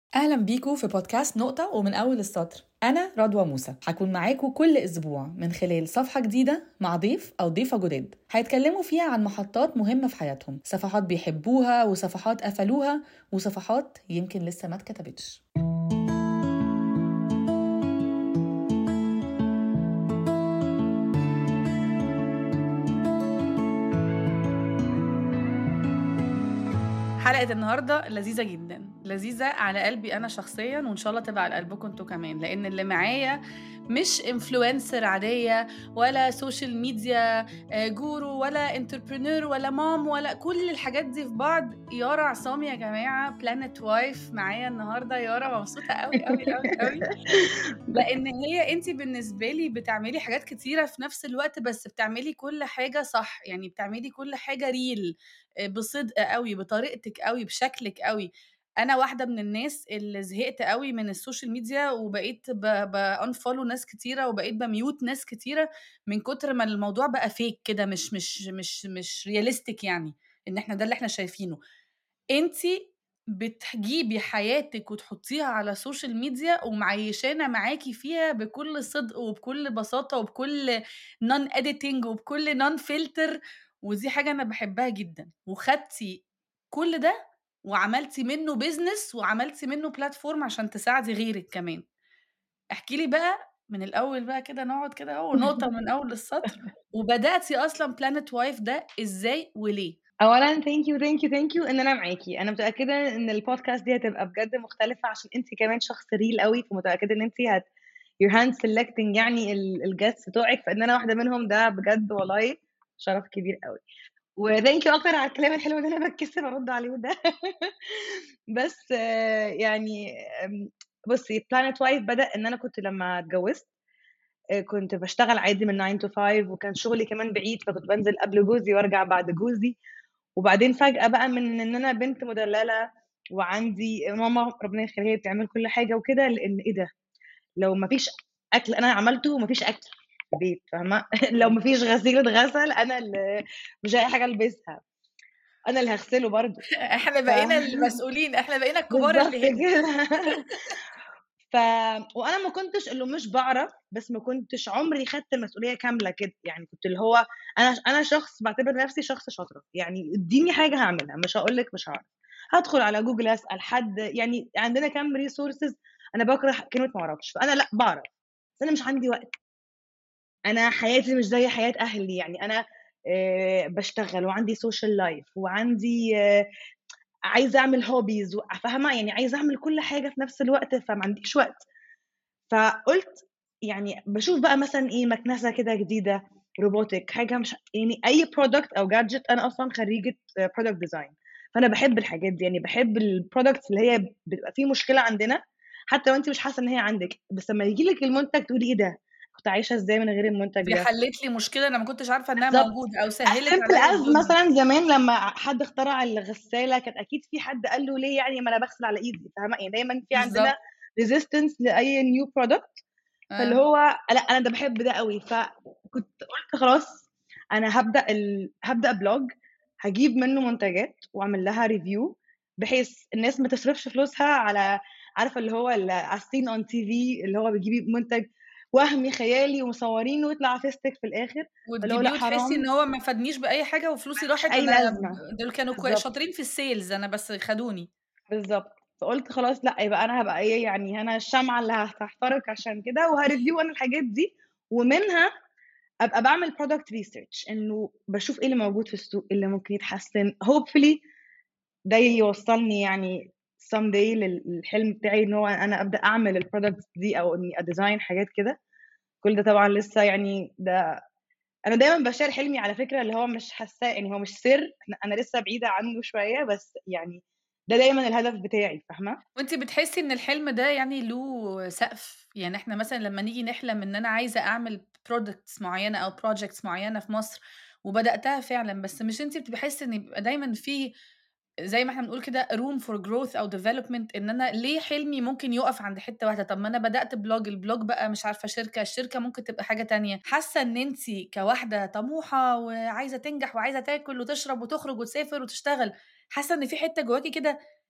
أهلا بيكم في بودكاست نقطة ومن أول السطر أنا رضوى موسى هكون معاكم كل أسبوع من خلال صفحة جديدة مع ضيف أو ضيفة جداد هيتكلموا فيها عن محطات مهمة في حياتهم صفحات بيحبوها وصفحات قفلوها وصفحات يمكن لسه ما اتكتبتش حلقة النهاردة لذيذة جدا لذيذة على قلبي أنا شخصيا وإن شاء الله تبقى على قلبكم انتوا كمان لأن اللي معايا مش انفلونسر عادية ولا سوشيال ميديا جورو ولا انتربرينور ولا مام ولا كل الحاجات دي في بعض يارا عصام يا جماعة بلانت وايف معايا النهاردة يارا مبسوطة قوي قوي قوي قوي لأن هي أنت بالنسبة لي بتعملي حاجات كتيرة في نفس الوقت بس بتعملي كل حاجة صح يعني بتعملي كل حاجة ريل بصدق قوي بطريقتك قوي بشكلك قوي انا واحده من الناس اللي زهقت قوي من السوشيال ميديا وبقيت بانفولو ناس كتيره وبقيت بميوت ناس كتيره من كتر ما الموضوع بقى فيك كده مش مش مش مش رياليستيك يعني ان احنا ده اللي احنا شايفينه انتي بتجيبي حياتك وتحطيها على السوشيال ميديا ومعيشانا معاكي فيها بكل صدق وبكل بساطه وبكل نون اديتنج وبكل نون فلتر ودي حاجه انا بحبها جدا وخدتي كل ده وعملتي منه بيزنس وعملتي منه بلاتفورم عشان تساعدي غيرك كمان احكي لي بقى من الاول بقى كده نقعد كده اهو نقطه من اول السطر وبداتي اصلا بلانت وايف ده ازاي وليه اولا ثانك يو ثانك يو ثانك يو ان انا معاكي انا متاكده ان البودكاست دي هتبقى بجد مختلفه عشان انت كمان شخص ريل قوي فمتاكده ان انت هت يور هاند سيلكتنج يعني الجاست بتوعك فان انا واحده منهم ده بجد والله شرف كبير قوي وثانك يو اكتر على الكلام الحلو اللي انا بتكسف ارد عليه ده بس يعني بصي بلانت وايف بدا ان انا كنت لما اتجوزت كنت بشتغل عادي من 9 to 5 وكان شغلي كمان بعيد فكنت بنزل قبل جوزي وارجع بعد جوزي وبعدين فجاه بقى من ان انا بنت مدلله وعندي ماما ربنا يخليها بتعمل كل حاجه وكده لان ايه ده لو ما فيش اكل انا عملته ما فيش اكل البيت فاهمه لو مفيش غسيل اتغسل انا اللي مش اي حاجه البسها انا اللي هغسله برضه احنا بقينا ف... المسؤولين احنا بقينا الكبار اللي كده ف وانا ما كنتش اللي مش بعرف بس ما كنتش عمري خدت المسؤوليه كامله كده يعني كنت اللي هو انا انا شخص بعتبر نفسي شخص شاطره يعني اديني حاجه هعملها مش هقول لك مش هعرف هدخل على جوجل اسال حد يعني عندنا كام ريسورسز انا بكره كلمه ما اعرفش فانا لا بعرف بس انا مش عندي وقت انا حياتي مش زي حياه اهلي يعني انا بشتغل وعندي سوشيال لايف وعندي عايزه اعمل هوبيز فاهمه يعني عايزه اعمل كل حاجه في نفس الوقت فما عنديش وقت فقلت يعني بشوف بقى مثلا ايه مكنسه كده جديده روبوتك حاجه مش يعني اي برودكت او جادجت انا اصلا خريجه برودكت ديزاين فانا بحب الحاجات دي يعني بحب البرودكتس اللي هي بتبقى فيه مشكله عندنا حتى لو انت مش حاسه ان هي عندك بس لما يجي لك المنتج تقولي ايه ده كنت عايشه ازاي من غير المنتج دي ده حلت لي مشكله انا ما كنتش عارفه انها موجوده او سهلت عليا مثلا زمان لما حد اخترع الغساله كانت اكيد في حد قال له ليه يعني ما انا بغسل على ايدي فاهمه يعني دايما في عندنا ريزيستنس لاي نيو برودكت فاللي هو لا انا ده بحب ده قوي فكنت قلت خلاص انا هبدا ال... هبدا بلوج هجيب منه منتجات واعمل لها ريفيو بحيث الناس ما تصرفش فلوسها على عارفه اللي هو السين اون تي في اللي هو بيجيبي منتج وهمي خيالي ومصورينه ويطلع فيستك في الاخر وتجيبيه وتحسي ان هو ما فادنيش باي حاجه وفلوسي راحت اي لازمه دول كانوا شاطرين في السيلز انا بس خدوني بالظبط فقلت خلاص لا يبقى انا هبقى ايه يعني انا الشمعه اللي هتحترق عشان كده وهريفيو انا الحاجات دي ومنها ابقى بعمل برودكت ريسيرش انه بشوف ايه اللي موجود في السوق اللي ممكن يتحسن هوبفلي ده يوصلني يعني someday للحلم بتاعي ان هو انا ابدا اعمل البرودكتس دي او اني اديزاين حاجات كده كل ده طبعا لسه يعني ده انا دايما بشير حلمي على فكره اللي هو مش حاساه يعني هو مش سر انا لسه بعيده عنه شويه بس يعني ده دايما الهدف بتاعي فاهمه وانت بتحسي ان الحلم ده يعني له سقف يعني احنا مثلا لما نيجي نحلم ان انا عايزه اعمل برودكتس معينه او بروجكتس معينه في مصر وبداتها فعلا بس مش انت بتحسي ان يبقى دايما في زي ما احنا بنقول كده روم فور جروث او ديفلوبمنت ان انا ليه حلمي ممكن يقف عند حته واحده طب ما انا بدات بلوج البلوج بقى مش عارفه شركه الشركه ممكن تبقى حاجه تانية حاسه ان انت كواحده طموحه وعايزه تنجح وعايزه تاكل وتشرب وتخرج وتسافر وتشتغل حاسه ان في حته جواكي كده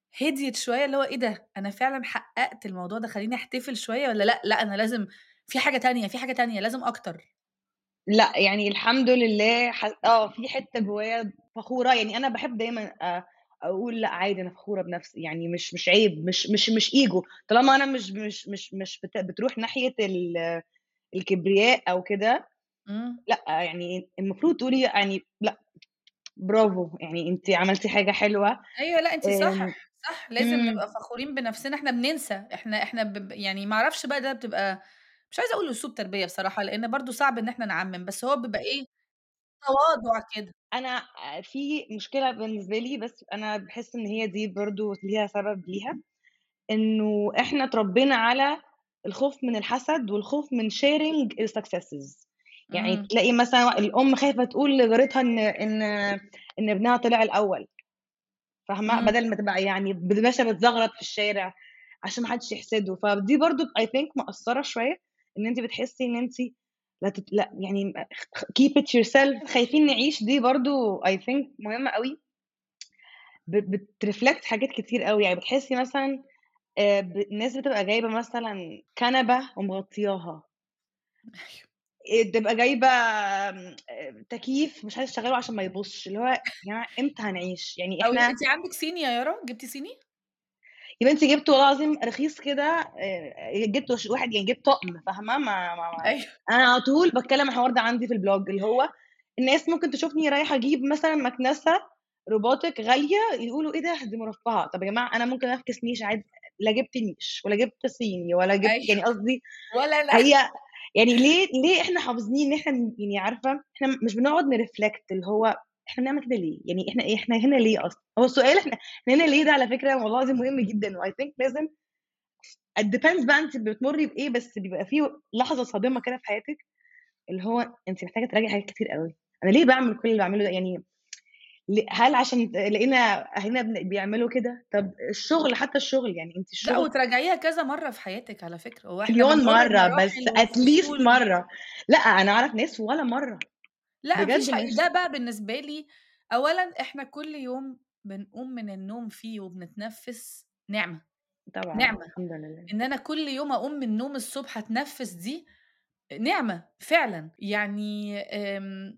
هديت شوية اللي هو إيه ده أنا فعلًا حققت الموضوع ده خلّيني أحتفل شوية والّا لأ، لأ أنا لازم في حاجة تانية، في حاجة تانية لازم أكتر؟ لأ، يعني الحمد لله ح آه، في حتّة جوايا فخورة، يعني أنا باحب دايمًا أ أقول لأ عادي أنا فخورة بنفسي، يعني مش مش عيب، مش مش مش ego طالما أنا مش مش مش مش بت بتروح ناحية ال الكبرياء أو كده، إمم. لأ، يعني المفروض تقولي يعني لأ، برافو، يعني أنتِ عملتِ حاجة حلوة أيوه لأ أنتِ صح، آمم صح لازم إمم. نبقى فخورين بنفسنا، إحنا بننسى، إحنا إحنا ب ب يعني ما أعرفش بقى ده بتبقى مش عايزة أقول أسلوب تربية بصراحة، لإن برضه صعب إن إحنا نعمم، بس هو بيبقى إيه، تواضع كده. أنا آآ في مشكلة بالنسبة لي بس أنا باحس إن هي دي برضه ليها سبب ليها، إنه إحنا اتربينا على الخوف من الحسد والخوف من sharing الsuccesses يعني إمم. تلاقي مثلًا الأم خايفة تقول لجارتها إن إن إن ابنها طلع الأول، فاهمة؟ إمم. بدل ما تبقى يعني ب ماشية بتزغرط في الشارع عشان ما حدش يحسده، فدي برضه I think مأثّرة شوية، إن أنتِ بتحسي إن أنتِ لا تت لأ يعني خ keep it yourself خايفين نعيش دي برضه I think مهمة أوي. ب بتreflect حاجات كتير أوي، يعني بتحسي مثلًا آآ ب الناس بتبقى جايبة مثلًا كنبة ومغطياها. أيوه. آآ تبقى جايبة آمم آآ تكييف مش عايزة تشغّله عشان ما يبوظش، اللي هو يا جماعة إمتى هنعيش؟ يعني أو إحنا أنتِ عندِك صيني يا يارا، جبتِ صيني؟ يا بنتي جِبت والله العظيم رخيص كده آآ جِبت وش واحد يعني جِبت طقم فاهمة؟ ما ما ما أيوه. أنا على طول باتكلّم الحوار ده عندي في الblog اللي هو الناس ممكن تشوفني رايحة أجيب مثلًا مكنسة روبوتِك غالية يقولوا إيه ده دي مرفّهة، طَب يا جماعة أنا ممكن أفكس نيش عادي، لا جِبت نيش ولا جِبت صيني ولا جِبت أيوه. يعني قصدي ولا أنا. هي يعني ليه ليه إحنا حافظين إن إحنا ن يعني عارفة إحنا مش بنقعد نreflect اللي هو إحنا بنعمل كده ليه؟ يعني إحنا إحنا هنا ليه أصلًا؟ هو السؤال إحنا إحنا هنا ليه ده على فكرة والله العظيم مهم جدًا وI think لازم it depends بقى أنتِ بتمُرّي بإيه، بس بيبقى في لحظة صادمة كده في حياتِك، اللي هو أنتِ محتاجة تراجعي حاجات كتير أوي، أنا ليه باعمل كل اللي باعمله ده؟ يعني ل هل عشان لقينا أهلنا بن بيعملوا كده؟ طَب الشغل حتى الشغل يعني أنتِ لأ الشغل وتراجعيها كذا مرّة في حياتِك على فكرة، هو إحنا مليون بنمُر مرّة، بس بمراحل at least وفصول مرّة. لأ، أنا أعرف ناس ولا مرّة، لأ ما بجد فيش حق مش ده بقى بالنسبة لي أولًا إحنا كل يوم بنقوم من النوم فيه وبنتنفّس نعمة، طبعًا، نعمة، الحمد لله. إن أنا كل يوم أقوم من النوم الصبح أتنفّس دي نعمة فعلًا، يعني آمم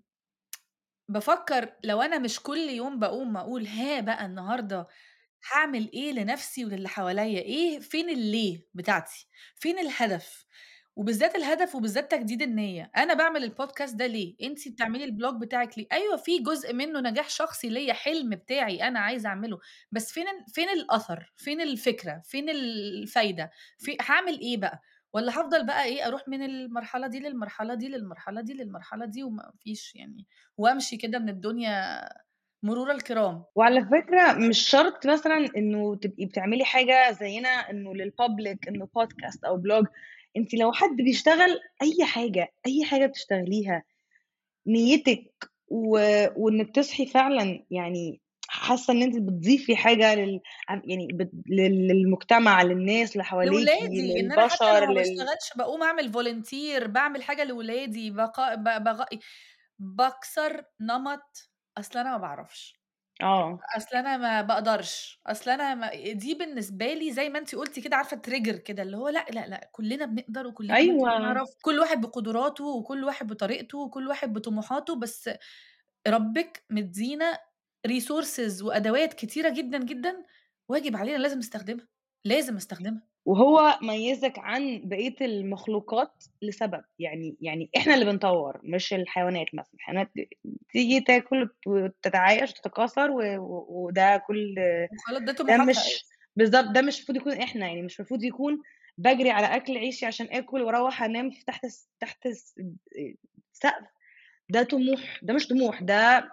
بافكّر لو أنا مش كل يوم باقوم أقول ها بقى النهارده هاعمل إيه لنفسي وللي حواليّا، إيه فين الليه بتاعتي، فين الهدف، وبالذات الهدف وبالذات تجديد النية، أنا باعمل الpodcast ده ليه، أنتِ بتعملي الblog بتاعِك ليه، أيوه في جزء منه نجاح شخصي ليّا، حلم بتاعي أنا عايزة أعمله، بس فين ال فين الأثر، فين الفكرة، فين الفايدة، في هاعمل إيه بقى، والّا هافضل بقى إيه أروح من المرحلة دي للمرحلة دي، للمرحلة دي، للمرحلة دي وما فيش يعني وأمشي كده من الدنيا مرور الكرام. وعلى فكرة مش شرط مثلًا إنه تبقي بتعملي حاجة زينا إنه للpublic إنه podcast أو blog، أنتِ لو حد بيشتغل أي حاجة، أي حاجة بتشتغليها نيتِك و وإنِّك تصحي فعلًا يعني حاسة إن أنتِ بتضيفي حاجة لل ع يعني بت لل للمجتمع، للناس اللي حواليكِ، لولادي، إن أنا حتى لو للبشر، ما لل باشتغلش باقوم أعمل volunteer باعمل حاجة لولادي، باق ب بغ باكسر نمط أصل أنا ما باعرفش، آه. أصل أنا ما باقدرش، أصل أنا ما دي بالنسبة لي زي ما أنتِ قُلتِ كده عارفة trigger كده، اللي هو لأ، لأ، لأ، كلنا بنقدر وكلنا ممكن أيوه. نعرف، كل واحد بقدراته وكل واحد بطريقته وكل واحد بطموحاته، بس ربِّك مدّينا resources وأدوات كتيرة جدًا، جدًا، واجب علينا لازم نستخدمها، لازم أستخدمها. وهو ميّزك عن بقية المخلوقات لسبب، يعني يعني إحنا اللي بنطوّر مش الحيوانات مثلًا، الحيوانات تيجي تاكل وتتعايش وتتكاثر و و وده كل وخلاص ده ده طموحاتها أيوه. مش بالضبط، ده مش المفروض يكون إحنا، يعني مش المفروض يكون باجري على أكل عيشي عشان آكل وأروّح أنام في تحت الس تحت الس آآ سقف، ده طموح، ده مش طموح، ده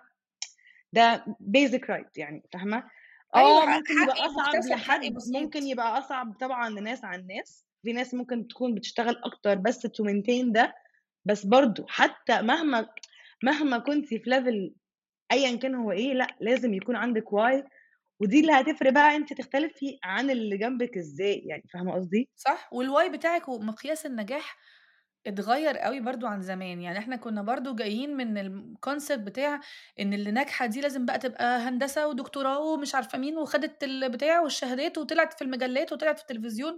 ده basic right يعني فاهمة؟ أيوه آه، حق ممكن يبقى حقي أصعب مُكتسب، حقي لحد بسيط. ممكن يبقى أصعب طبعًا لناس عن ناس، في ناس ممكن تكون بتشتغل أكتر بس to maintain ده، بس برضه حتى مهما مهما كنتِ في level أيًا كان هو إيه، لأ لازم يكون عندِك why ودي اللي هتفرق بقى أنتِ تختلفي عن اللي جنبِك إزاي، يعني فاهمة قصدي؟ صح، والwhy بتاعِك ومقياس النجاح اتغيّر أوي برضه عن زمان، يعني إحنا كنا برضه جايين من الconcept بتاع إن اللي ناجحة دي لازم بقى تبقى هندسة ودكتوراه ومش عارفة مين وخدت البتاع والشهادات وطلعت في المجلات وطلعت في التلفزيون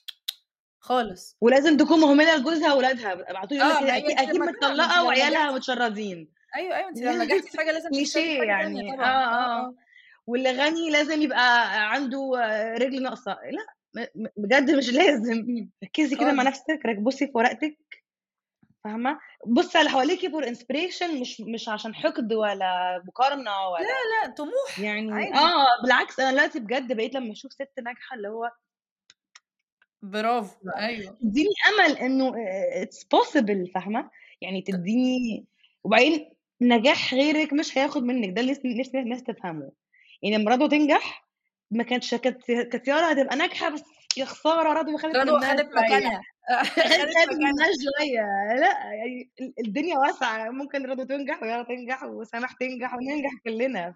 خالص. ولازم تكون مهملة لجوزها وولادها، ابعتوا لي يقول آه، لك ما كده هي أكيد دي أكيد لمّا تبقى ما أنتِ متطلقة لو وعيالها نجحتِ متشردين. أيوه، أيوه، أنتِ لو نجحتِ في حاجة لازم تفشلي في cliché حاجة تانية يعني طبعًا، آه، آه، آه. آه. واللي غني لازم يبقى عنده رجل ناقصة، لأ م م بجد مش لازم، ركّزي كده مع خالص. نفسِك، رك بُصّي في ورقتِك فاهمة، بُصّي على اللي حواليكِ for inspiration مش مش عشان حقد ولا مقارنة لا، ولا لأ، طموح يعني عادي. آه، بالعكس أنا دلوقتي بجد بقيت لمّا أشوف سِت ناجحة اللي هو برافو، أيوه. تدّيني أمل إنه آآ it's possible فاهمة، يعني ت تدّيني وبعدين نجاح غيرِك مش هياخد منِّك، ده اللي نفسي نفسي الناس تفهمه، يعني لمّا رضوى تنجح ما كانتش كانت كانت يارا هتبقى ناجحة بس يا خسارة رضوى خدت رضوى منها خدت شوية، مكانها، خدت خدت خدت مكانها. منها شوية، لأ يعني ال الدنيا واسعة، ممكن رضوى تنجح ويارا تنجح وسماح تنجح وننجح كلنا، ف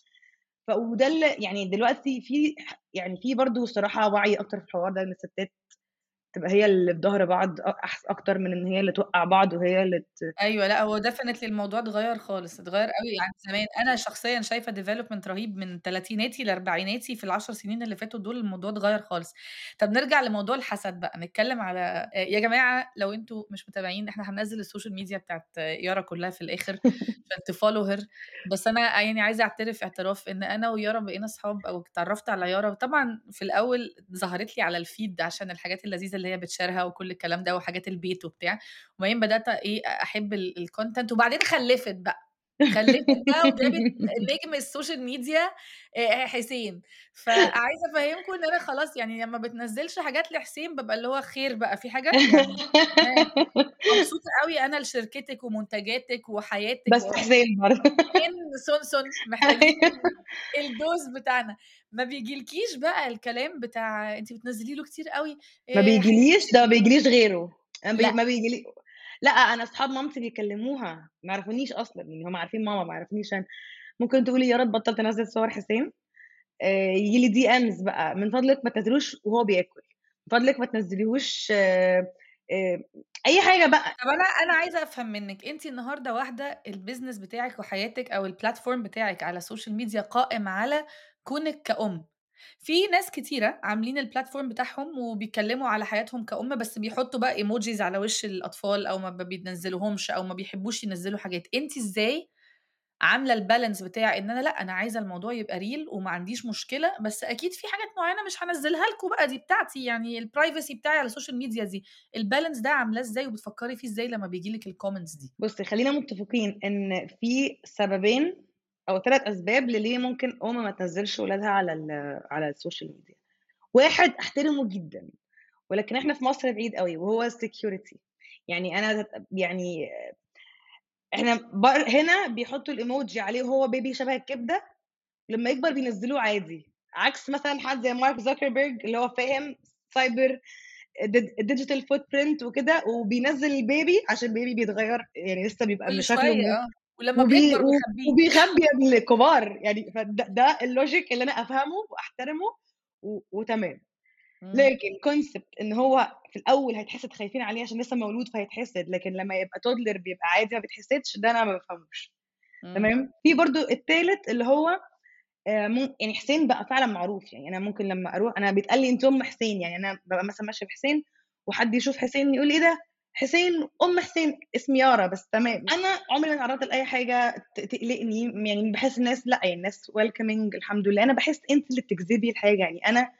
ف وده اللي يعني دلوقتي في ح يعني في برضه الصراحة وعي أكتر في الحوار ده إن الستات تبقى هي اللي في ضهر بعض أ أحس أكتر من إن هي اللي توقّع بعض وهي اللي ت أيوه، لأ هو definitely الموضوع اتغيّر خالص، اتغيّر أوي عن زمان، أنا شخصيًا شايفة development رهيب من تلاتيناتي لأربعيناتي في ال10 سنين اللي فاتوا دول الموضوع اتغيّر خالص. طَب نرجع لموضوع الحسد بقى، نتكلم على آآ يا جماعة لو أنتم مش متابعين إحنا هننزّل السوشيال ميديا بتاعة يارا كلّها في الآخر عشان تfollow her بس أنا يعني عايزة أعترف اعتراف إن أنا ويارا بقينا أصحاب أو اتعرّفت على يارا وطبعًا في الأول ظهرت لي على الfeed عشان الحاجات اللذيذة اللي هي بتشيرها وكل الكلام ده وحاجات البيت وبتاع، وبعدين بدأت إيه أحب ال الcontent وبعدين خلّفت بقى، خلّفت بقى وجابت نجم السوشيال ميديا آآ حسين، فعايزة أفهّمكم إن أنا خلاص يعني لمّا بتنزّلش حاجات لحسين بابقى اللي هو خير بقى في حاجة؟ يعني ها مبسوطة أوي أنا لشركتِك ومنتجاتِك وحياتِك بس و حسين برضه فين سونسون محتاجين أيوه. الdose بتاعنا، ما بييجيلكيش بقى الكلام بتاع أنتِ بتنزّلي له كتير أوي ما آآ بييجيليش، ده ما بييجيليش غيره، أنا بي لأ. ما بييجيلي لأ أنا أصحاب مامتي بيكلموها، ما يعرفونيش أصلًا، يعني هُم عارفين ماما ما يعرفونيش أنا، ممكن تقولي يارا تبطّل تنزّل صور حسين، آآ ييجي لي DMs بقى من فضلِك ما تنزّليهوش وهو بياكل، من فضلِك ما تنزّليهوش آآ أي حاجة بقى. طب أنا أنا عايزة أفهم منِّك، أنتِ النهارده واحدة الbusiness بتاعِك وحياتِك أو الplatform بتاعِك على السوشيال ميديا قائم على كونِك كأم، في ناس كتيرة عاملين الplatform بتاعهم وبيتكلموا على حياتهم كأم، بس بيحطوا بقى emojis على وش الأطفال أو ما ب بينزّلوهمش أو ما بيحبوش ينزّلوا حاجات، أنتِ إزاي عاملة الbalance بتاع إن أنا لأ، أنا عايزة الموضوع يبقى real وما عنديش مشكلة، بس أكيد في حاجات معيّنة مش هانزّلها لكم بقى دي بتاعتي، يعني الprivacy بتاعي على السوشيال ميديا دي، الbalance ده عاملاه إزاي وبتفكّري فيه إزاي لمّا بييجي لِك الcomments دي؟ بُصّي خلّينا متفقين إن في سببين أو 3 أسباب لليه ممكن أم ما تنزّلش ولادها على ال على السوشيال ميديا، واحد أحترمه جدًا، ولكن إحنا في مصر بعيد أوي وهو الsecurity يعني أنا يعني إحنا بر هنا بيحطّوا الemoji عليه وهو baby شبه الكبدة، لمّا يكبر بينزّلوه عادي، عكس مثلًا حد زي مارك زوكربيرج اللي هو فاهم cyber د digital footprint وكده وبينزّل البيبي عشان البيبي بيتغيّر يعني لسه بيبقى كل م شكله شوية م آه، ولمّا وبي بيكبر و بيخبّيه. وبيخبّي الكبار يعني فده ده الlogic اللي أنا أفهمه وأحترمه و وتمام. إمم، لكن concept إن هو في الأول هيتحسد خايفين عليه عشان لسه مولود فهيتحسد، لكن لمّا يبقى toddler بيبقى عادي ما بيتحسدش، ده أنا ما بافهموش، إمم، تمام؟ في برضه التالت اللي هو آآ مم يعني حسين بقى فعلًا معروف، يعني أنا ممكن لمّا أروح أنا بيتقال لي أنتِ أم حسين، يعني أنا بابقى مثلًا ماشية بحسين وحد يشوف حسين يقول لي: "إيه ده؟ حسين أم حسين." اسمي يارا بس تمام. أنا عمري ما اتعرّضت لأي حاجة ت تقلقني، يعني باحس الناس لأ، يعني الناس welcoming الحمد لله، أنا باحس أنتِ اللي بتجذبي الحاجة، يعني أنا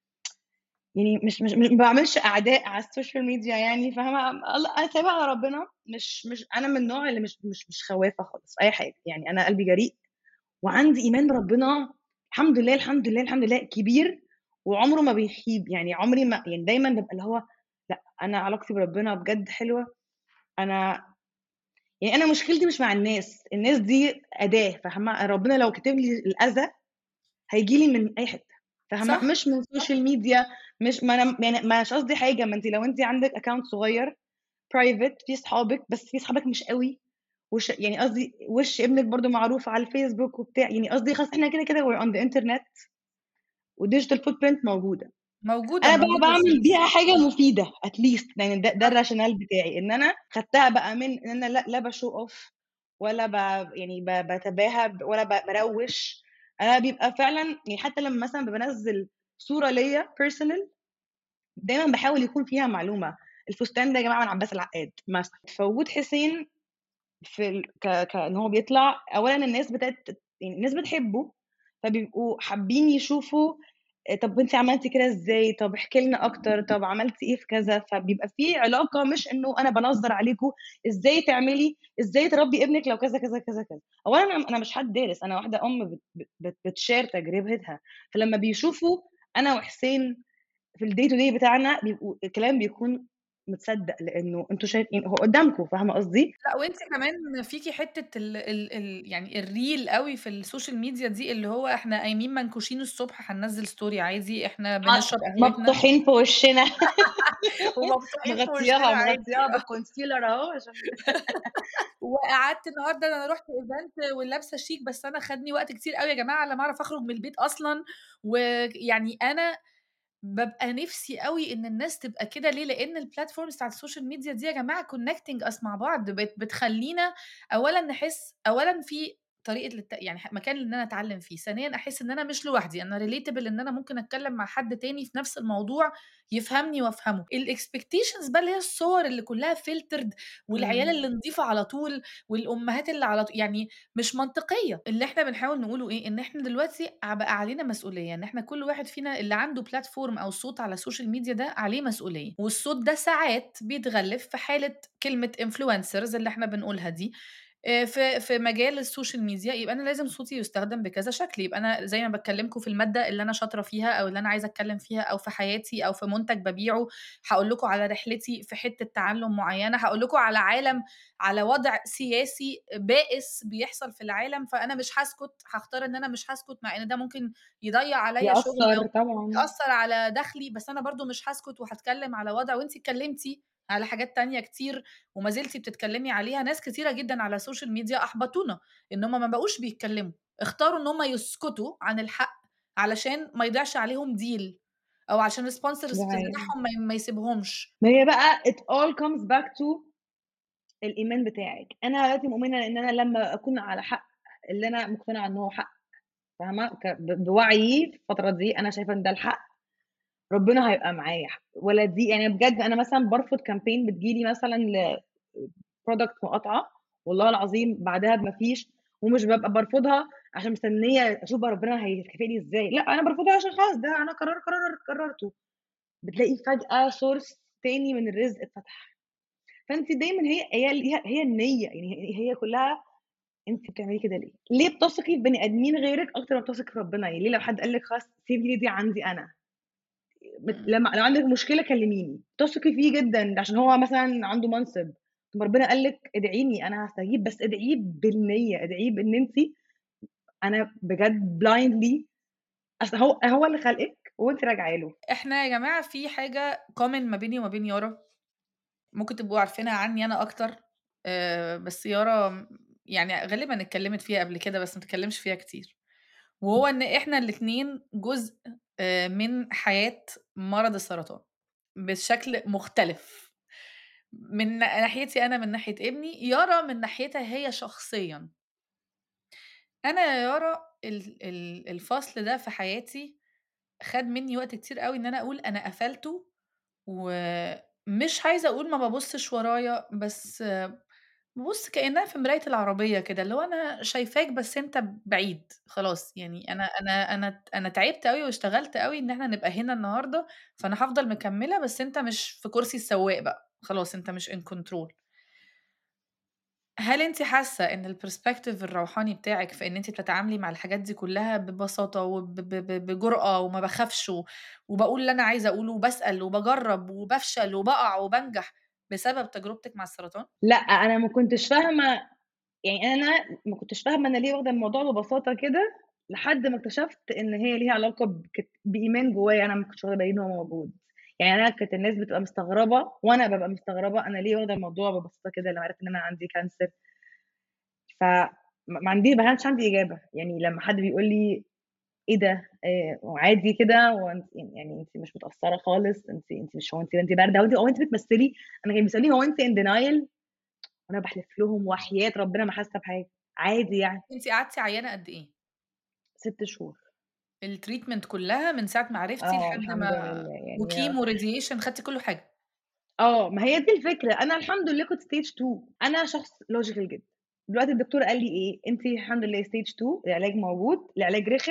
يعني مش مش ما باعملش أعداء على السوشيال ميديا يعني فاهمة؟ الله أنا سايباها على ربنا، مش مش أنا من النوع اللي مش مش مش خوّافة خالص في أي حاجة، يعني أنا قلبي جريء وعندي إيمان بربنا الحمد لله، الحمد لله، الحمد لله كبير وعمره ما بيخيب، يعني عمري ما يعني دايمًا بابقى اللي هو لأ، أنا علاقتي بربنا بجد حلوة، أنا يعني أنا مشكلتي مش مع الناس، الناس دي أداة فاهمة؟ ربنا لو كاتب لي الأذى هييجي لي من أي حتة فاهمة؟ صح، مش من صح، السوشيال ميديا مش ما أنا يعني مش قصدي حاجة، ما أنتِ لو أنتِ عندِك account صغير private فيه صحابِك، بس فيه صحابِك مش أوي، وش يعني قصدي وِش ابنِك برضه معروف على الفيسبوك وبتاع، يعني قصدي خلاص إحنا كده، كده we're on the internet والdigital footprint موجودة، موجودة انا بقى موجودة بعمل سيلز بيها حاجه مفيده اتليست يعني ده, ده الراشونال بتاعي ان انا خدتها بقى من ان انا لا, لا بشو اوف ولا ب يعني ب- بتباهى ب- ولا ب- بروش انا بيبقى فعلا يعني حتى لما مثلا بنزل صوره ليا بيرسونال دايما بحاول يكون فيها معلومه الفستان ده يا جماعه من عباس العقاد مثلا فوجود حسين في ال... ك... ك... ان هو بيطلع اولا الناس بتاعت يعني الناس بتحبه فبيبقوا حابين يشوفوا آه، طب انت عملتي كده ازاي طب احكي لنا اكتر طب عملتي ايه في كذا فبيبقى في علاقه مش انه انا بنظر عليكم ازاي تعملي ازاي تربي ابنك لو كذا كذا كذا كذا اولا انا أنا مش حد دارس انا واحده ام بت... بت... بتشير تجربتها فلما بيشوفوا انا وحسين في الدي تو دي بتاعنا بيبقوا الكلام بيكون متصدق لانه انتوا شايفين هو قدامكم فاهمه قصدي لا وانت كمان فيكي حته ال ال ال يعني الريل قوي في السوشيال ميديا دي اللي هو احنا قايمين منكوشين الصبح هننزل ستوري عادي احنا بنشرب قهوتنا مفتوحين في وشنا ومبسوطين في وشنا مغطياها عادي مغطياها بالكونسيلر اهو عشان وقعدت النهارده انا رحت ايفنت ولابسه شيك بس انا خدني وقت كتير قوي يا جماعه لما اعرف اخرج من البيت اصلا ويعني انا بابقى نفسي أوي إن الناس تبقى كده ليه؟ لإن الplatforms بتاعة السوشيال ميديا دي يا جماعة connecting us مع بعض بت بتخلّينا أولًا نحس أولًا في طريقة للت يعني ح مكان إن أنا أتعلّم فيه، ثانيًا أحس إن أنا مش لوحدي، أنا relatable إن أنا ممكن أتكلّم مع حد تاني في نفس الموضوع يفهمني وأفهمه. الexpectations بقى اللي هي الصور اللي كلّها filtered والعيال إمم. اللي نضيفة على طول والأمهات اللي على ط يعني مش منطقية. اللي إحنا بنحاول نقوله إيه، إن إحنا دلوقتي ع بقى علينا مسؤولية، إن إحنا كل واحد فينا اللي عنده platform أو صوت على السوشيال ميديا ده عليه مسؤولية، والصوت ده ساعات بيتغلِّف في حالة كلمة influencers اللي إحنا بنقولها دي، آآ في في مجال السوشيال ميديا يبقى أنا لازم صوتي يُستخدم بكذا شكل، يبقى أنا زي ما باكلّمكم في المادة اللي أنا شاطرة فيها أو اللي أنا عايزة أتكلّم فيها أو في حياتي أو في منتج بابيعه، هاقول لكم على رحلتي في حتّة تعلُّم معيّنة، هاقول لكم على عالم على وضع سياسي بائس بيحصل في العالم، فأنا مش هاسكت، هاختار إن أنا مش هاسكت مع إن ده ممكن يضيّع عليّا شغلي أو يأثّر طبعًا. يأثّر على دخلي، بس أنا برضه مش هاسكت وهاتكلّم على وضع وأنتِ اتكلّمتِ على حاجات تانية كتير وما زلتِ بتتكلّمي عليها، ناس كتيرة جدًا على السوشيال ميديا أحبطونا، إن هُم ما بقوش بيتكلّموا، اختاروا إن هُم يسكتوا عن الحق علشان ما يضيعش عليهم deal أو عشان الsponsors ده حقيقي. بتاعهم ما ي ما يسيبهمش. ما هي بقى it all comes back to الإيمان بتاعِك، أنا دلوقتي مؤمنة إن أنا لمّا أكون على حق اللي أنا مقتنعة إن هو حق، فاهمة؟ ك ب بوعيي في الفترة دي أنا شايفة إن ده الحق، ربنا هيبقى معايا، ولا دي يعني بجد أنا مثلًا بارفض campaign بتيجي لي مثلًا ل product مقاطعة، والله العظيم بعدها بما فيش ومش بابقى بارفضها عشان مستنية أشوف بقى ربنا هيكافئني إزاي، لأ أنا بارفضها عشان خلاص ده أنا قرار قرار قررته، بتلاقي فجأة source تاني من الرزق اتفتح. فأنتِ دايمًا هي هي ليها هي النية، يعني هي هي كلّها أنتِ بتعملي كده ليه؟ ليه بتثقي في بني آدمين غيرِك أكتر ما بتثقي في ربنا؟ يعني ليه لو حد قال لِك خلاص سيبي دي عندي أنا، بت إمم. لمّا لو عندِك مشكلة كلميني، تثقي فيه جدًا عشان هو مثلًا عنده منصب، طب ربنا قال لِك ادعيني أنا هاستجيب، بس ادعيه بالنية، ادعيه بإن أنتِ أنا بجد blindly أصل هو هو اللي خالقِك وأنتِ راجعة له. إحنا يا جماعة في حاجة common ما بيني وما بين يارا، ممكن تبقوا عارفينها عني أنا أكتر، آآ بس يارا م يعني غالبًا اتكلّمت فيها قبل كده بس ما بتتكلّمش فيها كتير، وهو إن إحنا الاتنين جزء آآ من حياة مرض السرطان، بشكل مختلف، من ناحيتي أنا، من ناحية ابني، يارا من ناحيتها هي شخصيًا. أنا يا يارا ال ال الفصل ده في حياتي خَد منّي وقت كتير أوي إن أنا أقول أنا قفلته، ومش عايزة أقول ما بابُصّش ورايا، بس بابُص كإنّها في مراية العربية كده، اللي هو أنا شايفاك بس أنت بعيد، خلاص يعني أنا أنا أنا ت أنا تعبت أوي واشتغلت أوي إن إحنا نبقى هنا النهارده، فأنا هافضل مكمّلة بس أنت مش في كرسي السواق بقى، خلاص أنت مش in control. هل أنتِ حاسة إن الperspective الروحاني بتاعِك في إن أنتِ بتتعاملي مع الحاجات دي كلّها ببساطة وب ب ب بجرأة وما باخافش و وباقول اللي أنا عايزة أقوله وباسأل وباجرّب وبافشل وباقع وبانجح بسبب تجربتِك مع السرطان؟ لأ، أنا ما كنتش فاهمة يعني أنا ما كنتش فاهمة أنا ليه واخدة الموضوع ببساطة كده، لحد ما اكتشفت إن هي ليها علاقة بكت بإيمان جوايا أنا ما كنتش واخدة بالي إن هو موجود، يعني أنا كانت الناس بتبقى مستغربة وأنا بابقى مستغربة أنا ليه واخدة الموضوع ببساطة كده لمّا عرفت إن أنا عندي كانسر. ف ما ما عندي ما كانش عندي إجابة، يعني لمّا حد بيقول لي ايه ده إيه وعادي كده وانت يعني انت مش متاثره خالص انت انت مش هو انت انت بارده وانت او انت بتمثلي انا كان بيسالني هو انت ان دينايل وانا بحلف لهم وحياه ربنا ما حاسه بحاجه عادي يعني انت قعدتي عيانه قد ايه ست شهور التريتمنت كلها من ساعه ما عرفتي اه لحد الحمد ما لله يعني وكيمو راديشن خدتي كل حاجه اه ما هي دي الفكره انا الحمد لله كنت ستيج 2 انا شخص لوجيكال جدا دلوقتي الدكتور قال لي ايه انت الحمد لله ستيج 2 العلاج موجود العلاج رخم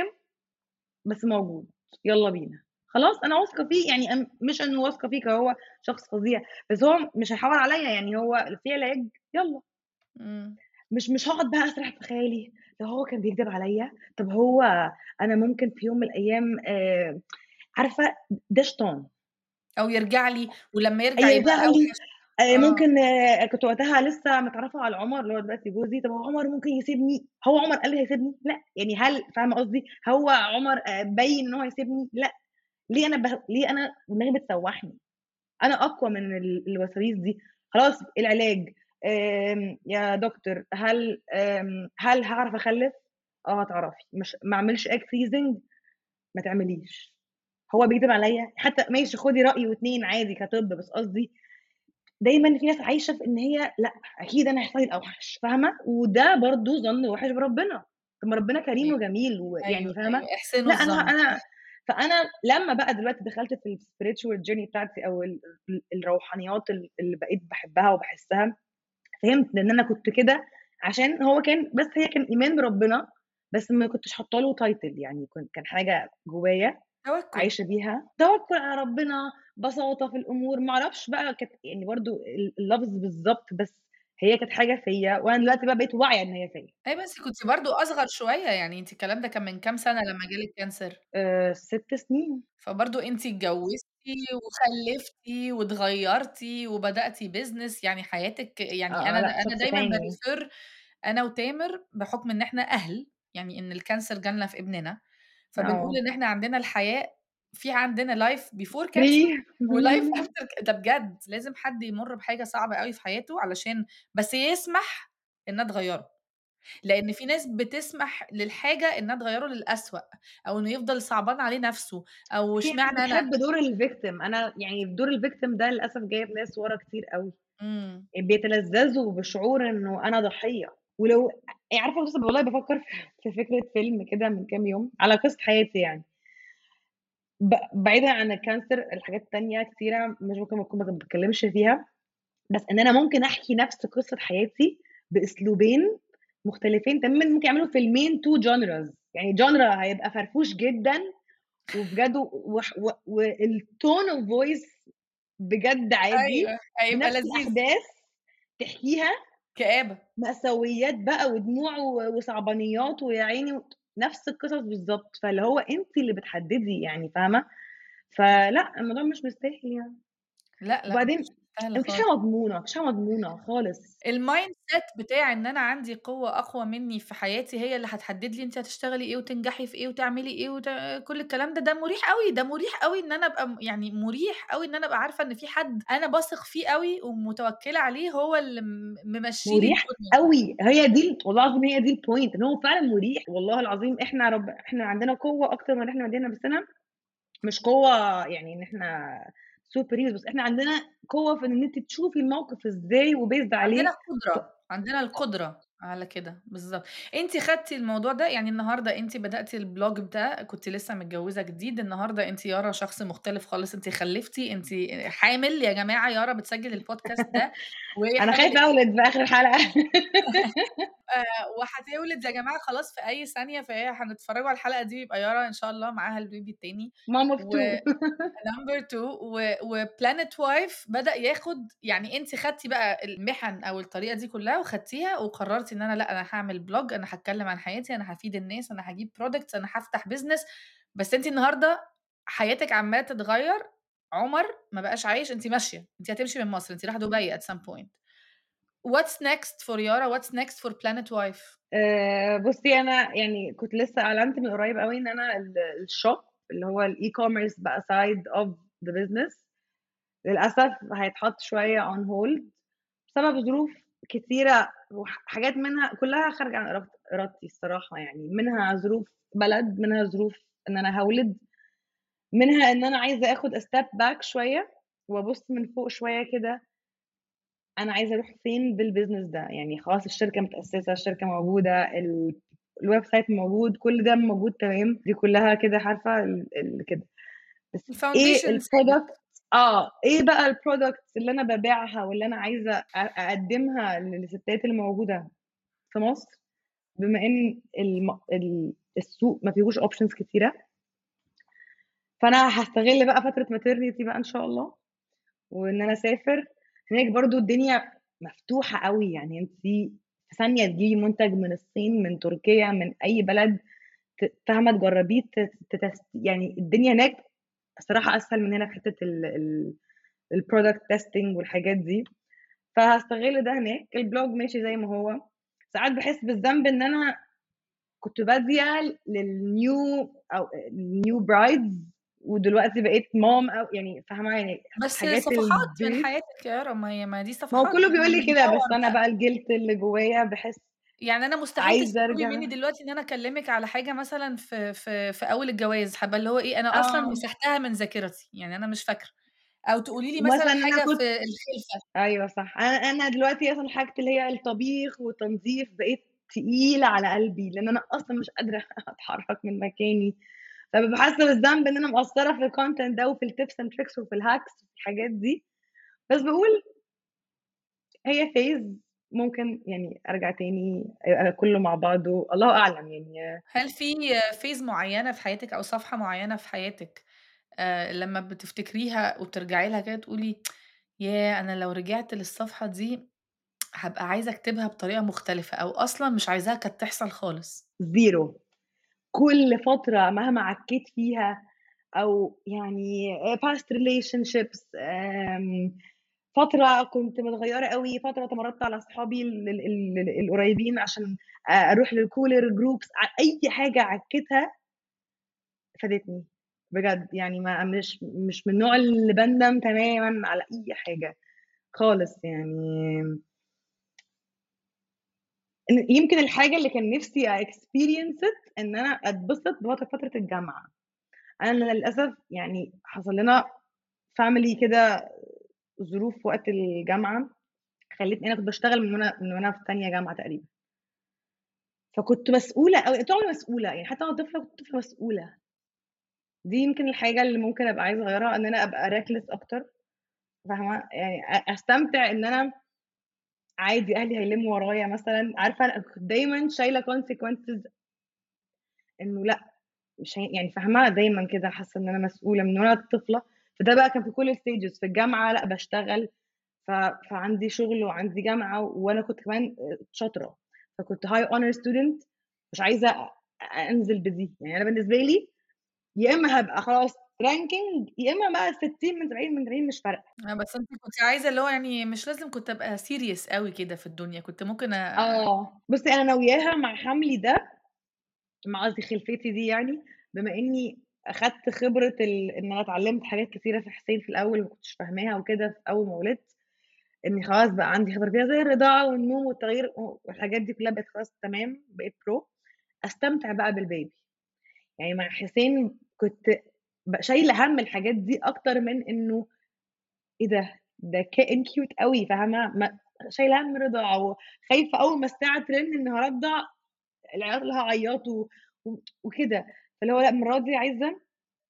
بس موجود يلا بينا خلاص انا واثقه فيه يعني أم- مش انه واثقه فيك هو شخص فظيع بس هو مش هيحاول عليا يعني هو في علاج يلا مم. مش مش هقعد بقى اسرح في خيالي لو هو كان بيكذب عليا طب هو انا ممكن في يوم من الايام آه، عارفه ده شيطان او يرجع لي ولما يرجع اي يبقى يرجع لي اوحش آه، اه ممكن آه، كنت وقتها لسه متعرفه على عمر اللي هو دلوقتي جوزي طب هو عمر ممكن يسيبني هو عمر قال لي هيسيبني لا يعني هل فاهمه قصدي هو عمر آه، بين ان هو هيسيبني لا ليه انا بح... ليه انا دماغي بتسوحني انا اقوى من ال- الوساويس دي خلاص العلاج آم، يا دكتور هل آم، هل هعرف اخلف اه هتعرفي مش ما اعملش اج فريزنج ما تعمليش هو بيكذب عليا حتى ماشي خدي رايي واتنين عادي كطب بس قصدي دايما في ناس عايشه في ان هي لا اكيد انا هيحصل لي الاوحش فاهمه وده برضو ظن وحش بربنا طب ما ربنا كريم ايوه وجميل ويعني ايوه فاهمه ايوه احسنوا لا انا الظن انا فانا لما بقى دلوقتي دخلت في السبiritual جيرني بتاعتي او ال- ال- الروحانيات ال- اللي بقيت بحبها وبحسها فهمت ان انا كنت كده عشان هو كان بس هي كان ايمان بربنا بس ما كنتش حاطه له تايتل يعني كنت كان حاجه جوايا توكل عايشه بيها توكل على ربنا بساطه في الامور ما اعرفش بقى كانت يعني برضو ال- اللفظ بالظبط بس هي كانت حاجه فيا وانا دلوقتي بقى بقيت واعيه ان هي فيا اي بس كنت برضو اصغر شويه يعني انت الكلام ده كان من كام سنه لما جالك كانسر أه ست سنين فبرضو انت اتجوزتي وخلفتي واتغيرتي وبدأتي بيزنس يعني حياتك يعني اه انا لا انا شخص دايما تاني بريفير انا وتامر بحكم ان احنا اهل يعني ان الكانسر جالنا في ابننا فبنقول اه ان احنا عندنا الحياة في عندنا لايف بيفور كانسر فري ولايف افتر ده بجد لازم حد يمر بحاجة صعبة قوي في حياته علشان بس يسمح انها تغيره لان في ناس بتسمح للحاجة انها تغيره للأسوأ او انه يفضل صعبان عليه نفسه او في ناس اشمعنى انا بتحب دور الفيكتيم انا يعني دور الفيكتيم ده للاسف جايب ناس ورا كتير قوي امم بيتلذذوا بشعور انه انا ضحيه ولو يعني عارفه بس والله بفكر في فكره فيلم كده من كام يوم على قصه حياتي يعني ب... بعيدا عن الكانسر الحاجات التانية كتيرة مش ممكن اكون ما بتكلمش فيها بس ان انا ممكن احكي نفس قصه حياتي باسلوبين مختلفين تماما ممكن يعملوا فيلمين تو جانرز يعني جانرا هيبقى فرفوش جدا وبجد والتون اوف فويس بجد عادي ايوه هيبقى بنفس لذيذ الاحداث تحكيها كآبة مأساويات بقى ودموع و- وصعبانيات ويا عيني و- نفس القصص بالظبط فاللي هو انت اللي بتحددي يعني فاهمه فلا الموضوع مش مستاهل يعني لا لا وبعدين مش سهل مفيش خالص حاجه مضمونه مفيش حاجه مضمونه خالص المايند سيت بتاع ان انا عندي قوة اقوى مني في حياتي هي اللي هتحدد لي انت هتشتغلي ايه وتنجحي في ايه وتعملي ايه وت... كل الكلام ده ده مريح قوي ده مريح قوي ان انا ابقى م- يعني مريح قوي ان انا ابقى عارفة ان في حد انا بثق فيه قوي ومتوكلة عليه هو اللي م- ممشي لي مريح الدنيا قوي هي دي والله العظيم هي دي البوينت ان هو فعلا مريح والله العظيم احنا رب احنا عندنا قوه اكتر من اللي احنا عندنا نفسنا مش قوه يعني ان احنا سوبر هيروز بس احنا عندنا قوه في ان انت تشوفي الموقف ازاي وبيزد عليه عندنا القدرة عندنا القدرة على كده بالظبط انت خدتي الموضوع ده يعني النهارده انت بدأتي البلوج ده كنت لسه متجوزة جديد النهارده انت يارا شخص مختلف خالص انت خلفتي انت حامل يا جماعة يارا بتسجل البودكاست ده وهي انا حامل خايفه اولد في اخر الحلقه آه، وهتولد يا جماعة خلاص في أي ثانية فهي هنتفرجوا على الحلقة دي يبقى يارا إن شاء الله معاها البيبي التاني ماما في و تو نمبر 2 وبلانت وايف بدأ ياخد يعني انت خدتي بقى المحن او الطريقه دي كلها وخدتيها وقررتي ان انا لا انا هعمل بلوج انا هتكلم عن حياتي انا هفيد الناس انا هجيب برودكتس انا هفتح بيزنس بس انت النهارده حياتك عماله تتغير عمر ما بقاش عايش انت ماشيه انت هتمشي من مصر انت رايحه دبي at some point what's next for يارا what's next for planet wife آه، بصي انا يعني كنت لسه اعلنت من قريب قوي ان انا ال- الشوب اللي هو الاي كوميرس بقى سايد اوف ذا بزنس للاسف هيتحط شويه اون هولد بسبب ظروف كتيره وحاجات منها كلها خارجه عن إرادت- ارادتي الصراحه يعني منها ظروف بلد منها ظروف ان انا هولد منها ان انا عايزه اخد ستيب باك شويه وابص من فوق شويه كده انا عايزه اروح فين بالبيزنس ده يعني خلاص الشركه متاسسه الشركه موجوده ال... الويب سايت موجود كل ده موجود تمام دي كلها كده عارفه ال... ال... كده بس ايه البرودكت اه ايه بقى البرودكت اللي انا ببيعها واللي انا عايزه اقدمها للستات اللي موجوده في مصر بما ان الم... السوق ما فيهوش اوبشنز كتيره فانا هستغل بقى فتره ماتيرنيتي بقى ان شاء الله وان انا اسافر هناك برضو الدنيا مفتوحه قوي يعني انت في ثانيه تجيبي منتج من الصين من تركيا من اي بلد فاهمه تجربيه يعني الدنيا هناك الصراحه اسهل من هنا في حته البرودكت تيستنج والحاجات دي فهستغل ده هناك البلوج ماشي زي ما هو ساعات بحس بالذنب ان انا كنت باديه للنيو او النيو برايدز ودلوقتي بقيت مام او يعني فاهمه يعني بس حاجات صفحات من حياتك يا رب ما هي ما دي صفحات ما هو كله بيقول لي كده بس انا بقى الجلد اللي جوايا بحس يعني انا مستحيل تطلبي مني دلوقتي ان انا اكلمك على حاجه مثلا في في في اول الجواز حابه اللي هو ايه انا اصلا آه. مسحتها من ذاكرتي يعني انا مش فاكره او تقولي لي مثلا, مثلا حاجه كنت... في الخلفه ايوه صح انا انا دلوقتي اصلا حاجه اللي هي الطبيخ والتنظيف بقيت تقيله على قلبي لان انا اصلا مش قادره اتحرك من مكاني فببقى حاسه بالذنب ان انا مقصره في الكونتنت ده وفي التبس اند تريكس وفي الهاكس وفي الحاجات دي بس بقول هي فيز ممكن يعني ارجع تاني كله مع بعضه الله اعلم يعني هل في فيز معينه في حياتك او صفحه معينه في حياتك آه لما بتفتكريها وترجعي لها كده تقولي يا انا لو رجعت للصفحه دي هبقى عايزه اكتبها بطريقه مختلفه او اصلا مش عايزاها كانت تحصل خالص زيرو كل فترة مهما عكيت فيها أو يعني past relationships فترة كنت متغيرة قوي فترة تمردت على أصحابي القريبين عشان أروح للكولر جروبس أي حاجة عكيتها فادتني بجد يعني ما مش مش من النوع اللي بندم تماما على أي حاجة خالص يعني يمكن الحاجة اللي كان نفسي اكسبيرينس ان انا اتبسط بفترة الجامعة انا للاسف يعني حصل لنا فاميلي كده ظروف وقت الجامعة خلتني انا كنت بشتغل من وانا من وانا في تانية جامعة تقريبا فكنت مسؤولة أوي طول مسؤولة يعني حتى وانا طفلة كنت طفلة مسؤولة دي يمكن الحاجة اللي ممكن ابقى عايزة اغيرها ان انا ابقى راكلس اكتر فاهمة يعني استمتع ان انا عادي اهلي هيلموا ورايا مثلا عارفه انا كنت دايما شايله consequences انه لا مش هي... يعني فاهمه دايما كده حاسه ان انا مسؤوله من وانا طفله فده بقى كان في كل الستيجز في الجامعه لا بشتغل ف... فعندي شغل وعندي جامعه وانا كنت كمان شاطره فكنت هاي اونر ستودنت مش عايزه انزل بدي يعني انا بالنسبه لي يا اما هبقى خلاص رانكينج يا اما بقى 60 من 70 من 70 مش فارقه آه، بس أنتِ كنتِ عايزة اللي هو يعني مش لازم كنت أبقى سيريس أوي كده في الدنيا، كنت ممكن أ آه، بُصّي أنا ناوياها مع حملي ده مع قصدي خلفتي دي يعني، بما إني أخدت خبرة ال إن أنا اتعلمت حاجات كتيرة في حسين في الأول ما كنتش فاهماها وكده في أول ما ولدت، إني خلاص بقى عندي خبرة فيها زي الرضاعة والنوم والتغيير والحاجات دي كلها بقت خلاص تمام، بقيت برو، أستمتع بقى بالبيبي. يعني مع حسين كنت شايله هم الحاجات دي اكتر من انه ايه ده ده كائن كيوت قوي فاهمه شايله هم رضا وخايفه اول ما الساعه ترن ان هرضع العياط اللي هعيطوا وكده فاللي هو لا المره دي عايزه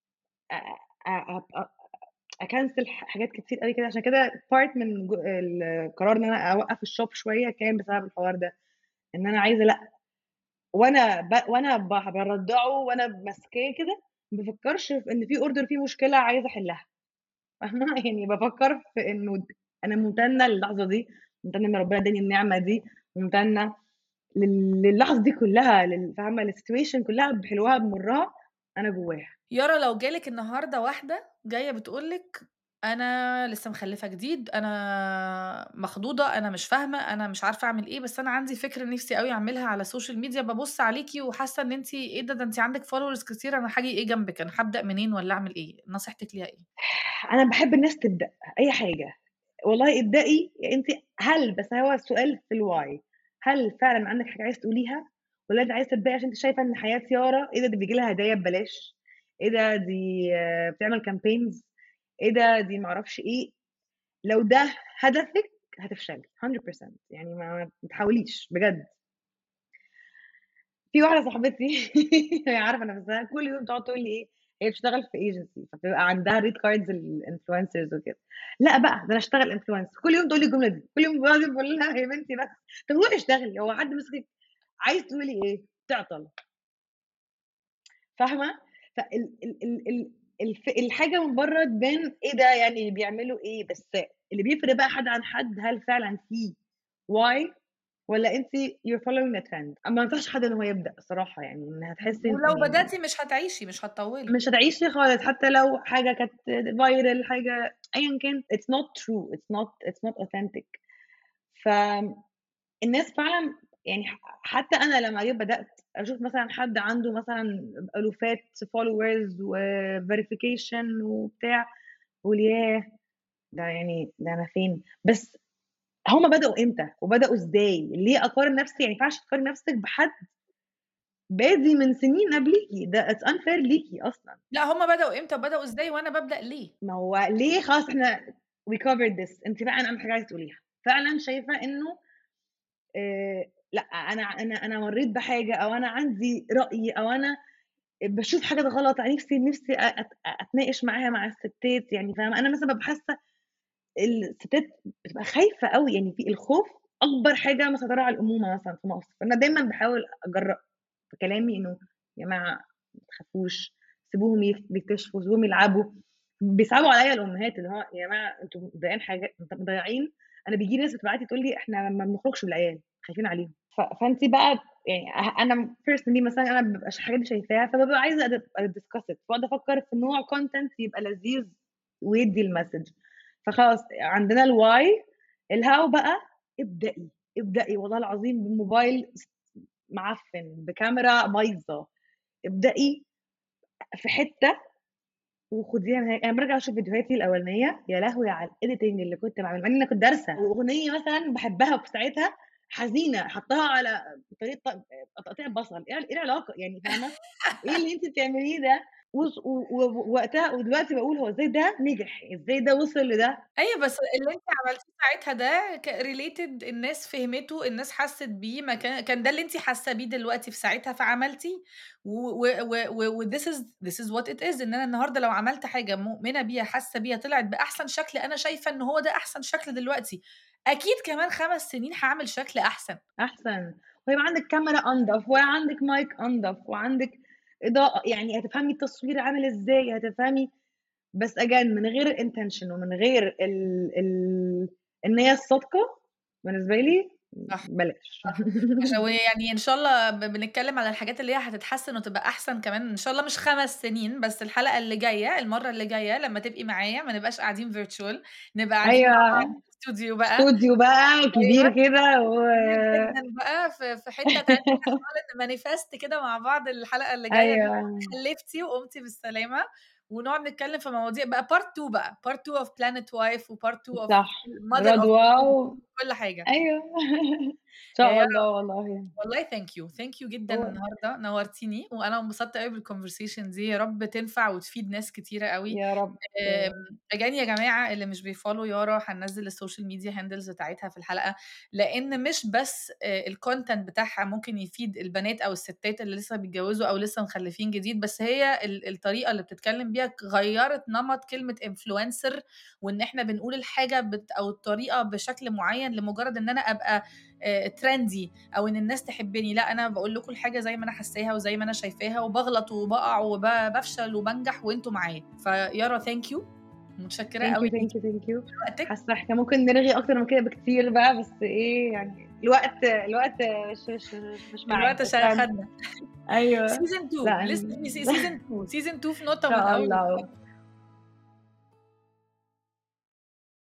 اكنسل حاجات كتير قوي كده عشان كده بارت من القرار ان انا اوقف الشوب شويه كان بسبب الحوار ده ان انا عايزه لا وانا ب... وانا برضعه وانا ماسكاه كده ما بفكرش في ان في اوردر فيه مشكله عايزه احلها فاهمه يعني بفكر في انه انا ممتنه للحظه دي ممتنه ان ربنا اداني النعمه دي ممتنه للحظه دي كلها فاهمه السيتويشن كلها بحلوها بمرها انا جواها يارا لو جالك النهارده واحده جايه بتقولك أنا لسه مخلّفة جديد، أنا مخضوضة، أنا مش فاهمة، أنا مش عارفة أعمل إيه، بس أنا عندي فكرة نِفْسي أوي أعملها على السوشيال ميديا، بابُص عليكِ وحاسة إن أنتِ إيه ده، ده أنتِ عندِك followers كتير، أنا هاجي إيه جنبِك، أنا هابدأ منين والّا أعمل إيه؟ نصيحتِك ليها إيه؟ أنا باحب الناس تبدأ أي حاجة، والله ابدئي أنتِ هل بس هو السؤال في الwhy هل فعلًا عندِك حاجة عايزة تقوليها والّا أنتِ عايزة تبدئي عشان أنتِ شايفة إن حياة يارا إيه ده، دي بييجي لها هدايا ببلاش، ايه ده دي آه، بتعمل كامبينز ايه ده دي معرفش ايه لو ده هدفك هتفشلي 100% يعني ما تحاوليش بجد في واحده صاحبتي هي عارفه نفسها كل يوم تقعد تقول لي ايه هي بتشتغل في ايجنسي فبتبقى عندها ريد كاردز الانفلونسرز وكده لا بقى ده انا اشتغل انفلونسر كل يوم تقول لي الجمله دي كل يوم بقعد بقول لها يا بنتي بس طب روحي اشتغلي هو حد مسكك عايز تقولي ايه تعطل فاهمه فال ال ال ال الف... الحاجه من بره تبان ايه ده يعني بيعملوا ايه بس اللي بيفرق بقى حد عن حد هل فعلا في واي ولا انت you're following a trend ما انصحش حد ان هو يبدا الصراحه يعني ان هتحسي ولو بداتي مش هتعيشي مش هتطولي مش هتعيشي خالص حتى لو حاجه كانت فايرل حاجه ايا كان it's not true it's not it's not authentic ف الناس فعلا يعني حتى انا لما جيت بدات اشوف مثلا حد عنده مثلا الوفات فولورز وفيريفيكيشن وبتاع اقول ياه ده يعني ده انا فين بس هما بدأوا امتى وبدأوا ازاي ليه اقارن نفسي يعني ما ينفعش تقارن نفسك بحد بادي من سنين قبليكي ده اتس انفير ليكي اصلا لا هما بدأوا امتى وبدأوا ازاي وانا ببدأ ليه ما هو ليه خلاص احنا وي كفرد ذس انت بقى انا حاجه عايزه تقوليها فعلا شايفه انه آه لا انا انا انا مريت بحاجه او انا عندي راي او انا بشوف حاجه غلط نفسي نفسي اتناقش معاها مع الستات يعني فاهمه انا مثلا ببقى حاسه الستات بتبقى خايفه قوي يعني في الخوف اكبر حاجه مسيطره على الامومه مثلا في مصر فانا دايما بحاول اجرأ في كلامي انه يا جماعه ما تخافوش سيبوهم يكتشفوا سيبوهم يلعبوا بيصعبوا عليا الامهات اللي هو يا جماعه انتوا مضيعين حاجه انتوا مضيعين انا بيجي لي ناس بتبعت تقول لي احنا ما بنخرجش بالعيال خايفين عليهم فانت بقى يعني انا بيرسونلي مثلا انا ما ببقاش الحاجات دي شايفاها فببقى عايزه ادسكس بقعد افكر في نوع كونتنت يبقى لذيذ ويدي المسج فخلاص عندنا الواي الهاو بقى ابدأي ابدأي والله العظيم بموبايل معفن بكاميرا بايظه ابدأي في حته وخديها من انا برجع اشوف فيديوهاتي الاولانيه يا لهوي على الايديتنج اللي كنت بعمله مع اني كنت دارسه واغنيه مثلا بحبها في ساعتها حزينه حطها على طريقه تقطيع بصل ايه العلاقه يعني فاهمه ايه اللي انت بتعمليه ده ووقتها ودلوقتي بقول هو ازاي ده نجح ازاي ده وصل لده ايوه بس اللي انت عملتيه ساعتها ده ريليتد الناس فهمته الناس حست بيه ما كان كان ده اللي انت حاسه بيه دلوقتي في ساعتها فعملتي و this is this is what it is ان انا النهارده لو عملت حاجه مؤمنه بيها حاسه بيها طلعت باحسن شكل انا شايفه ان هو ده احسن شكل دلوقتي اكيد كمان خمس سنين هعمل شكل احسن احسن ويبقى عندك كاميرا انضف وعندك مايك انضف وعندك اضاءه يعني هتفهمي التصوير عامل ازاي هتفهمي بس اجان من غير الانتنشن ومن غير ال ال النيه الصادقه بالنسبه لي صح بلاش يعني ان شاء الله بنتكلم على الحاجات اللي هي هتتحسن وتبقى احسن كمان ان شاء الله مش خمس سنين بس الحلقه اللي جايه المره اللي جايه لما تبقي معايا ما نبقاش قاعدين فيرتشوال نبقى قاعدين ايوه استوديو بقى استوديو بقى كبير أيوة. كده و بقى في, في حته تانية مانيفست كده مع بعض الحلقه اللي جايه ايوه خلفتي وقمتي بالسلامه ونقعد نتكلم في مواضيع بقى بارت 2 بقى بارت 2 اوف بلانت وايف وبارت 2 اوف صح رضوى كل حاجه ايوه ان شاء الله والله والله ثانك يو ثانك يو جدا النهارده نورتيني وانا انبسطت قوي بالكونفرسيشن دي يا رب تنفع وتفيد ناس كتيره قوي يا رب اجان يا جماعه اللي مش بيفولو يارا هننزل السوشيال ميديا هاندلز بتاعتها في الحلقه لان مش بس الكونتنت بتاعها ممكن يفيد البنات او الستات اللي لسه بيتجوزوا او لسه مخلفين جديد بس هي الطريقه اللي بتتكلم بيها غيرت نمط كلمه انفلونسر وان احنا بنقول الحاجه بت او الطريقه بشكل معين لمجرد ان انا ابقى ترندي او ان الناس تحبني لا انا بقول لكم الحاجه زي ما انا حاساها وزي ما انا شايفاها وبغلط وبقع وبفشل وبنجح وانتوا معايا فيارا ثانك يو متشكره قوي ثانك يو ثانك يو حاسه احنا ممكن نرغي اكتر من كده بكتير بقى بس ايه يعني الوقت الوقت مش مش مش معايا الوقت خدنا ايوه سيزون 2 لسه سيزون 2 سيزون 2 في نقطه من اول